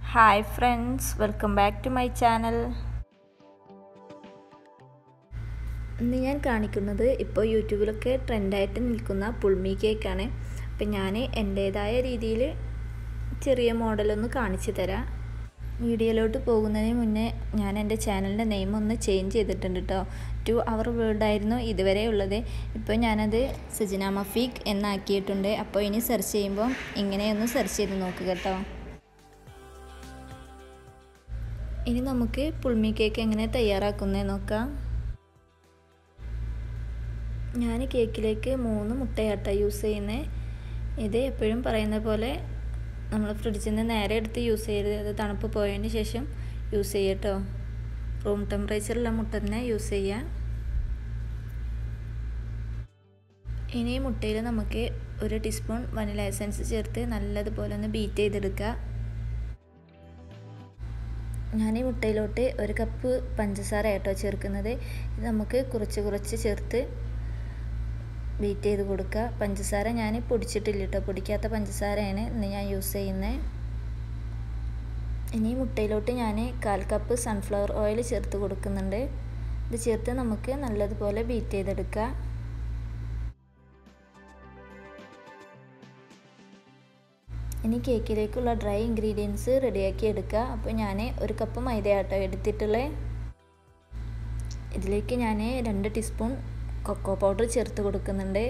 hi friends welcome back to my channel ഇന്ന് ഞാൻ കാണിക്കുന്നത് ഇപ്പോൾ യൂട്യൂബിലൊക്കെ ട്രെൻഡായിട്ട് നിൽക്കുന്ന പുൾമി കേക്കാണ് അപ്പം ഞാൻ എൻ്റേതായ രീതിയിൽ ചെറിയ മോഡലൊന്ന് കാണിച്ചു തരാം വീഡിയോയിലോട്ട് പോകുന്നതിന് മുന്നേ ഞാൻ എൻ്റെ ചാനലിൻ്റെ നെയിം ഒന്ന് ചേഞ്ച് ചെയ്തിട്ടുണ്ട് കേട്ടോ ടു അവർ വേൾഡ് ആയിരുന്നു ഇതുവരെ ഉള്ളത് ഇപ്പോൾ ഞാനത് സജിന മഫീഖ് എന്നാക്കിയിട്ടുണ്ട് അപ്പോൾ ഇനി സെർച്ച് ചെയ്യുമ്പോൾ ഇങ്ങനെയൊന്ന് സെർച്ച് ചെയ്ത് നോക്കുക കേട്ടോ ഇനി നമുക്ക് പുൾമി കേക്ക് എങ്ങനെ തയ്യാറാക്കുന്നത് നോക്കാം ഞാൻ കേക്കിലേക്ക് മൂന്ന് മുട്ടയാട്ട യൂസ് ചെയ്യുന്നത് ഇത് എപ്പോഴും പറയുന്ന പോലെ നമ്മൾ ഫ്രിഡ്ജിൽ നിന്ന് നേരെ എടുത്ത് യൂസ് ചെയ്യരുത് അത് തണുപ്പ് പോയതിന് ശേഷം യൂസ് ചെയ്യട്ടോ റൂം ടെമ്പറേച്ചറിലുള്ള മുട്ട തന്നെ യൂസ് ചെയ്യുക ഇനി മുട്ടയിൽ നമുക്ക് ഒരു ടീസ്പൂൺ വനില എസൻസ് ചേർത്ത് നല്ലതുപോലെ ഒന്ന് ബീറ്റ് ചെയ്തെടുക്കുക ഞാൻ ഈ മുട്ടയിലോട്ട് ഒരു കപ്പ് പഞ്ചസാര ആട്ടോ ചേർക്കുന്നത് ഇത് നമുക്ക് കുറച്ച് കുറച്ച് ചേർത്ത് ബീറ്റ് ചെയ്ത് കൊടുക്കുക പഞ്ചസാര ഞാൻ പൊടിച്ചിട്ടില്ല കേട്ടോ പൊടിക്കാത്ത പഞ്ചസാരയാണ് ഇന്ന് ഞാൻ യൂസ് ചെയ്യുന്നത് ഇനി മുട്ടയിലോട്ട് ഞാൻ കാൽ കപ്പ് സൺഫ്ലവർ ഓയിൽ ചേർത്ത് കൊടുക്കുന്നുണ്ട് ഇത് ചേർത്ത് നമുക്ക് നല്ലതുപോലെ ബീറ്റ് ചെയ്തെടുക്കുക ഇനി കേക്കിലേക്കുള്ള ഡ്രൈ ഇൻഗ്രീഡിയൻസ് റെഡിയാക്കി എടുക്കുക അപ്പോൾ ഞാൻ ഒരു കപ്പ് മൈദയാട്ടോ എടുത്തിട്ടുള്ളത് ഇതിലേക്ക് ഞാൻ രണ്ട് ടീസ്പൂൺ കൊക്കോ പൗഡർ ചേർത്ത് കൊടുക്കുന്നുണ്ട്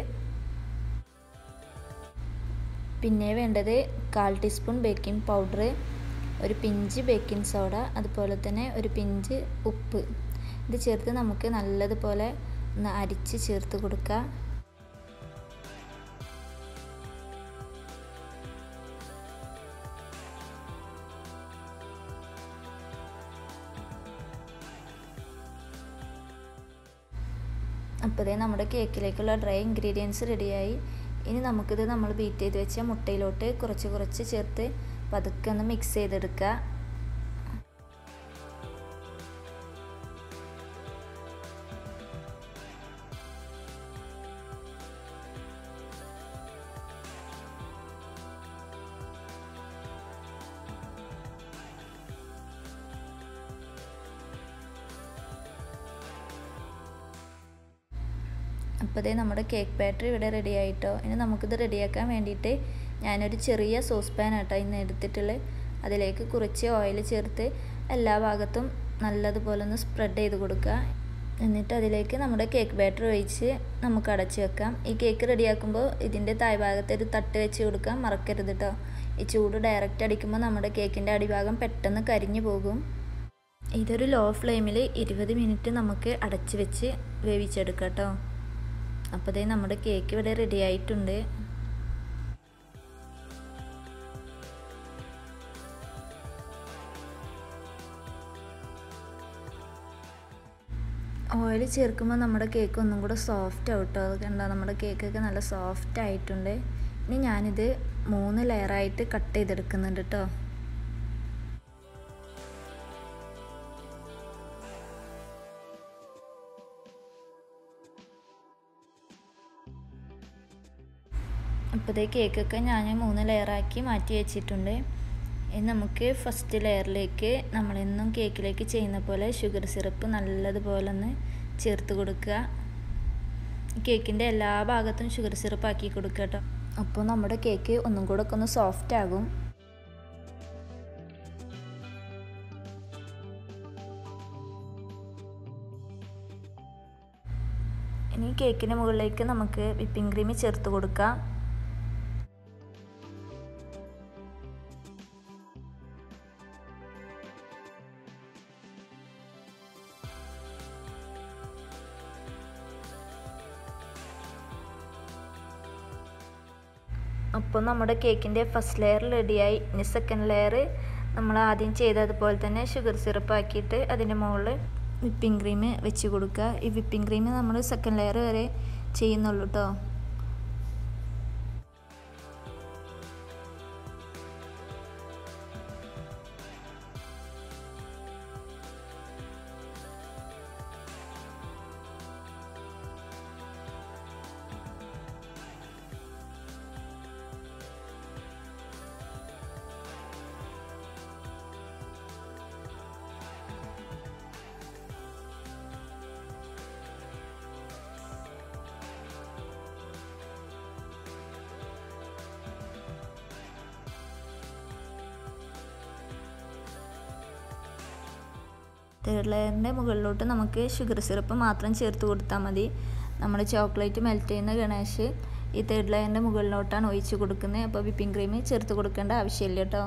പിന്നെ വേണ്ടത് കാൽ ടീസ്പൂൺ ബേക്കിംഗ് പൗഡർ ഒരു പിഞ്ച് ബേക്കിംഗ് സോഡ അതുപോലെ തന്നെ ഒരു പിഞ്ച് ഉപ്പ് ഇത് ചേർത്ത് നമുക്ക് നല്ലതുപോലെ ഒന്ന് അരിച്ച് ചേർത്ത് കൊടുക്കുക അപ്പോഴേ നമ്മുടെ കേക്കിലേക്കുള്ള ഡ്രൈ ഇൻഗ്രീഡിയൻസ് റെഡിയായി ഇനി നമുക്കിത് നമ്മൾ ബീറ്റ് ചെയ്ത് വെച്ച മുട്ടയിലോട്ട് കുറച്ച് കുറച്ച് ചേർത്ത് പതുക്കെ ഒന്ന് മിക്സ് ചെയ്തെടുക്കുക അപ്പോൾ ഇതേ നമ്മുടെ കേക്ക് ബാറ്റർ ഇവിടെ റെഡി ആയിട്ടോ ഇനി നമുക്കിത് റെഡിയാക്കാൻ വേണ്ടിയിട്ട് ഞാനൊരു ചെറിയ സോസ് പാൻ ആട്ടോ ഇന്ന് എടുത്തിട്ടുള്ളത് അതിലേക്ക് കുറച്ച് ഓയിൽ ചേർത്ത് എല്ലാ ഭാഗത്തും നല്ലതുപോലെ ഒന്ന് സ്പ്രെഡ് ചെയ്ത് കൊടുക്കുക എന്നിട്ട് അതിലേക്ക് നമ്മുടെ കേക്ക് ബാറ്റർ ഒഴിച്ച് നമുക്ക് അടച്ച് വെക്കാം ഈ കേക്ക് റെഡിയാക്കുമ്പോൾ ഇതിൻ്റെ താഴ്ഭാഗത്ത് ഒരു തട്ട് വെച്ച് കൊടുക്കാൻ മറക്കരുത് കേട്ടോ ഈ ചൂട് ഡയറക്റ്റ് അടിക്കുമ്പോൾ നമ്മുടെ കേക്കിൻ്റെ അടിഭാഗം പെട്ടെന്ന് കരിഞ്ഞു പോകും ഇതൊരു ലോ ഫ്ലെയിമിൽ ഇരുപത് മിനിറ്റ് നമുക്ക് അടച്ച് വെച്ച് വേവിച്ചെടുക്കാം കേട്ടോ അപ്പോൾ ദേ നമ്മുടെ കേക്ക് ഇവിടെ റെഡി ആയിട്ടുണ്ട് ഓയിൽ ചേർക്കുമ്പോൾ നമ്മുടെ കേക്ക് ഒന്നും കൂടെ സോഫ്റ്റ് ആവട്ടോ അത് കണ്ടോ നമ്മുടെ കേക്കൊക്കെ നല്ല സോഫ്റ്റ് ആയിട്ടുണ്ട് ഇനി ഞാനിത് മൂന്ന് ലെയറായിട്ട് കട്ട് ചെയ്തെടുക്കുന്നുണ്ട് കേട്ടോ ഇപ്പോഴത്തെ കേക്കൊക്കെ ഞാൻ മൂന്ന് ലെയറാക്കി മാറ്റി വെച്ചിട്ടുണ്ട് ഇനി നമുക്ക് ഫസ്റ്റ് ലെയറിലേക്ക് നമ്മളെന്നും കേക്കിലേക്ക് ചെയ്യുന്ന പോലെ ഷുഗർ സിറപ്പ് നല്ലതുപോലെ ഒന്ന് ചേർത്ത് കൊടുക്കുക കേക്കിൻ്റെ എല്ലാ ഭാഗത്തും ഷുഗർ സിറപ്പ് ആക്കി കൊടുക്കുക കേട്ടോ അപ്പോൾ നമ്മുടെ കേക്ക് ഒന്നും കൂടെ ഒക്കെ ഒന്ന് സോഫ്റ്റ് ആകും ഇനി കേക്കിന് മുകളിലേക്ക് നമുക്ക് വിപ്പിംഗ് ക്രീം ചേർത്ത് കൊടുക്കാം അപ്പോൾ നമ്മുടെ കേക്കിൻ്റെ ഫസ്റ്റ് ലെയർ റെഡിയായി ഇനി സെക്കൻഡ് ലെയർ നമ്മൾ ആദ്യം ചെയ്തതുപോലെ തന്നെ ഷുഗർ സിറപ്പ് ആക്കിയിട്ട് അതിൻ്റെ മുകളിൽ വിപ്പിംഗ് ക്രീം വെച്ച് കൊടുക്കുക ഈ വിപ്പിംഗ് ക്രീം നമ്മൾ സെക്കൻഡ് ലെയർ വരെ ചെയ്യുന്നുള്ളൂ കേട്ടോ തേർഡ് ലെയറിൻ്റെ മുകളിലോട്ട് നമുക്ക് ഷുഗർ സിറപ്പ് മാത്രം ചേർത്ത് കൊടുത്താൽ മതി നമ്മൾ ചോക്ലേറ്റ് മെൽറ്റ് ചെയ്യുന്ന ഗണേഷ് ഈ തേർഡ് ലെയറിൻ്റെ മുകളിലോട്ടാണ് ഒഴിച്ച് കൊടുക്കുന്നത് അപ്പോൾ വിപ്പിംഗ് ക്രീം ചേർത്ത് കൊടുക്കേണ്ട ആവശ്യമില്ല കേട്ടോ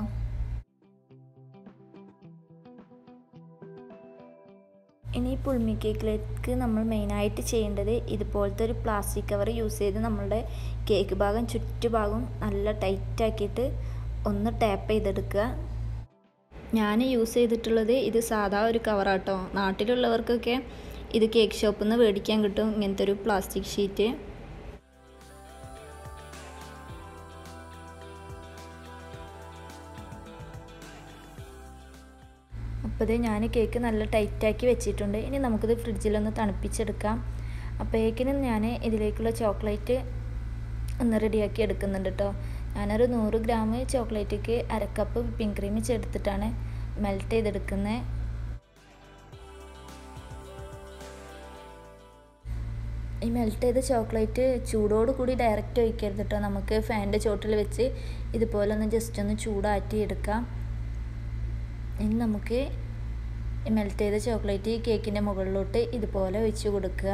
ഇനി പുൾമി കേക്കിലേക്ക് നമ്മൾ മെയിനായിട്ട് ചെയ്യേണ്ടത് ഇതുപോലത്തെ ഒരു പ്ലാസ്റ്റിക് കവർ യൂസ് ചെയ്ത് നമ്മളുടെ കേക്ക് ഭാഗം ചുറ്റുഭാഗം നല്ല ടൈറ്റാക്കിയിട്ട് ഒന്ന് ടാപ്പ് ചെയ്തെടുക്കുക ഞാൻ യൂസ് ചെയ്തിട്ടുള്ളത് ഇത് സാധാ ഒരു കവറാട്ടോ നാട്ടിലുള്ളവർക്കൊക്കെ ഇത് കേക്ക് ഷോപ്പിൽ നിന്ന് മേടിക്കാൻ കിട്ടും ഇങ്ങനത്തെ ഒരു പ്ലാസ്റ്റിക് ഷീറ്റ് അപ്പോൾ ഇത് ഞാൻ കേക്ക് നല്ല ടൈറ്റാക്കി വെച്ചിട്ടുണ്ട് ഇനി നമുക്കിത് ഫ്രിഡ്ജിലൊന്ന് തണുപ്പിച്ചെടുക്കാം അപ്പോഴേക്കിനും ഞാൻ ഇതിലേക്കുള്ള ചോക്ലേറ്റ് ഒന്ന് റെഡിയാക്കി എടുക്കുന്നുണ്ട് കേട്ടോ ഞാനൊരു നൂറ് ഗ്രാം ചോക്ലേറ്റിക്ക് അരക്കപ്പ് വിപ്പിംഗ് ക്രീം ചേർത്തിട്ടാണ് മെൽറ്റ് ചെയ്തെടുക്കുന്നത് ഈ മെൽറ്റ് ചെയ്ത ചോക്ലേറ്റ് ചൂടോട് കൂടി ഡയറക്റ്റ് ഒഴിക്കരുത് കേട്ടോ നമുക്ക് ഫാനിൻ്റെ ചോട്ടിൽ വെച്ച് ഇതുപോലെ ഒന്ന് ജസ്റ്റ് ഒന്ന് ചൂടാറ്റി എടുക്കാം ഇനി നമുക്ക് മെൽറ്റ് ചെയ്ത ചോക്ലേറ്റ് ഈ കേക്കിൻ്റെ മുകളിലോട്ട് ഇതുപോലെ ഒഴിച്ച് കൊടുക്കുക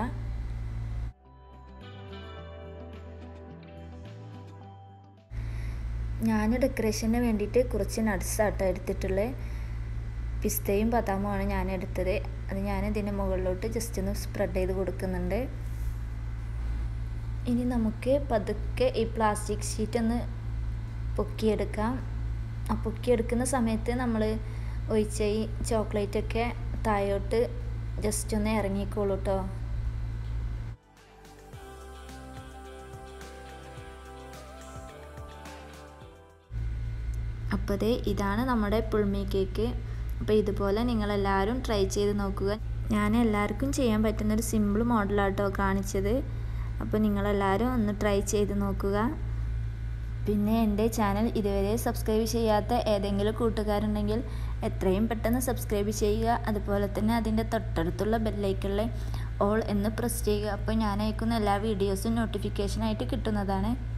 ഞാൻ ഡെക്കറേഷന് വേണ്ടിയിട്ട് കുറച്ച് നട്ട്സ് ആട്ടോ എടുത്തിട്ടുള്ളത് പിസ്തയും ബദാമുമാണ് ഞാൻ എടുത്തത് അത് ഞാൻ ഇതിൻ്റെ മുകളിലോട്ട് ജസ്റ്റ് ഒന്ന് സ്പ്രെഡ് ചെയ്ത് കൊടുക്കുന്നുണ്ട് ഇനി നമുക്ക് പതുക്കെ ഈ പ്ലാസ്റ്റിക് ഷീറ്റ് ഒന്ന് പൊക്കിയെടുക്കാം ആ പൊക്കിയെടുക്കുന്ന സമയത്ത് നമ്മൾ ഒഴിച്ച ഈ ചോക്ലേറ്റൊക്കെ താഴോട്ട് ജസ്റ്റ് ഒന്ന് ഇറങ്ങിക്കോളൂ കേട്ടോ അപ്പോൾ ദേ ഇതാണ് നമ്മുടെ പുൾമി കേക്ക് അപ്പോൾ ഇതുപോലെ നിങ്ങളെല്ലാവരും ട്രൈ ചെയ്ത് നോക്കുക ഞാൻ എല്ലാവർക്കും ചെയ്യാൻ പറ്റുന്നൊരു സിമ്പിൾ മോഡലാട്ടോ കാണിച്ചത് അപ്പോൾ നിങ്ങളെല്ലാവരും ഒന്ന് ട്രൈ ചെയ്ത് നോക്കുക പിന്നെ എൻ്റെ ചാനൽ ഇതുവരെ സബ്സ്ക്രൈബ് ചെയ്യാത്ത ഏതെങ്കിലും കൂട്ടുകാരുണ്ടെങ്കിൽ എത്രയും പെട്ടെന്ന് സബ്സ്ക്രൈബ് ചെയ്യുക അതുപോലെ തന്നെ അതിൻ്റെ തൊട്ടടുത്തുള്ള ബെല്ലൈക്കണിലെ ഓൾ എന്ന് പ്രസ് ചെയ്യുക അപ്പോൾ ഞാൻ അയക്കുന്ന എല്ലാ വീഡിയോസും നോട്ടിഫിക്കേഷനായിട്ട് കിട്ടുന്നതാണ്